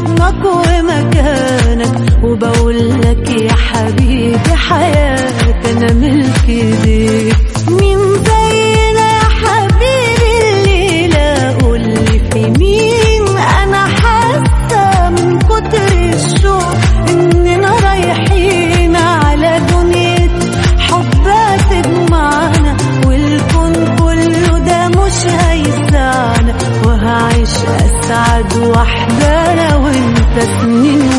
حضنك ومكانك وبقول لك يا حبيبي حياتي انا ملك ايديك مين زينا يا حبيبي الليلة قولي في مين انا حاسة من كتر الشوق اننا رايحين على دنيا حب تجمعنا والكون كله ده مش هيسعنا وهعيش اسعد وحدة انا وانت سنين